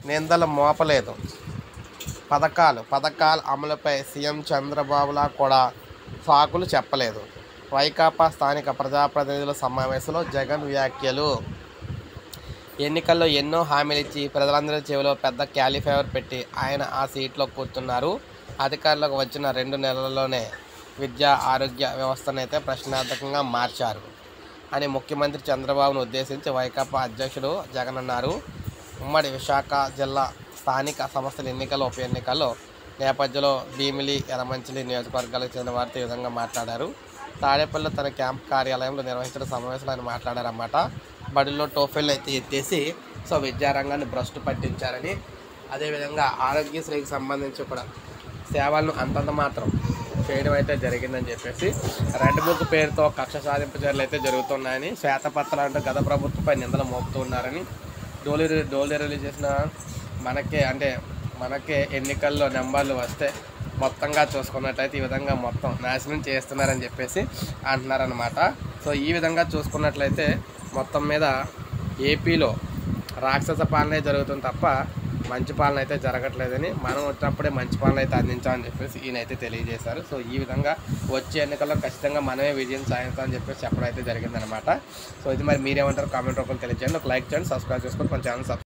నిందలు మోపలేదు పథకాలు పథకాల అమలుపై సీఎం చంద్రబాబులా కూడా సాకులు చెప్పలేదు వైకాపా స్థానిక ప్రజాప్రతినిధుల సమావేశంలో జగన్ వ్యాఖ్యలు ఎన్నికల్లో ఎన్నో హామీలు ఇచ్చి ప్రజలందరి చెవిలో పెద్ద క్యాలిఫైవర్ పెట్టి ఆయన ఆ సీట్లో కూర్చున్నారు అధికారులకు వచ్చిన రెండు నెలల్లోనే విద్యా ఆరోగ్య వ్యవస్థనైతే ప్రశ్నార్థకంగా మార్చారు అని ముఖ్యమంత్రి చంద్రబాబును ఉద్దేశించి వైకాపా అధ్యక్షుడు జగన్ అన్నారు ఉమ్మడి విశాఖ జిల్లా స్థానిక సంస్థల ఎన్నికల ఉప ఎన్నికల్లో నేపథ్యంలో భీమిలి ఎలమంచిలి నియోజకవర్గాలకు చెందిన వారితో ఈ విధంగా మాట్లాడారు తాడేపల్లి తన క్యాంప్ కార్యాలయంలో నిర్వహించిన సమావేశంలో ఆయన మాట్లాడారన్నమాట బడిలో టోఫెల్ అయితే ఎత్తేసి సో విద్యారంగాన్ని భ్రష్టు పట్టించారని అదేవిధంగా ఆరోగ్యశ్రీకి సంబంధించి కూడా సేవలను అంతంత మాత్రం చేయడం అయితే జరిగిందని చెప్పేసి రెడ్ బుక్ పేరుతో కక్ష సాధింపు చర్యలు అయితే జరుగుతున్నాయని శ్వేతపత్రాలు అంటే గత ప్రభుత్వంపై నిందలు మోపుతూ ఉన్నారని డోలీ డోలీ రిలీజ్ చేసిన మనకే అంటే మనకే ఎన్నికల్లో నెంబర్లు వస్తే మొత్తంగా చూసుకున్నట్లయితే ఈ విధంగా మొత్తం నాశనం చేస్తున్నారని చెప్పేసి అంటున్నారనమాట సో ఈ విధంగా చూసుకున్నట్లయితే మొత్తం మీద ఏపీలో రాక్షస పాలనే జరుగుతుంది తప్ప మంచి పాలన అయితే జరగట్లేదని మనం వచ్చినప్పుడే మంచి పాలన అయితే అందించామని చెప్పేసి ఈయన అయితే తెలియజేశారు సో ఈ విధంగా వచ్చే ఎన్నికల్లో ఖచ్చితంగా మనమే విజయం సాధించామని చెప్పేసి చెప్పడం అయితే జరిగిందనమాట సో ఇది మరి మీరేమంటారు కామెంట్ రూపంలో తెలియజేయండి ఒక లైక్ చేయండి సబ్స్క్రైబ్ చేసుకొని మన ఛానల్ సబ్స్క్రైబ్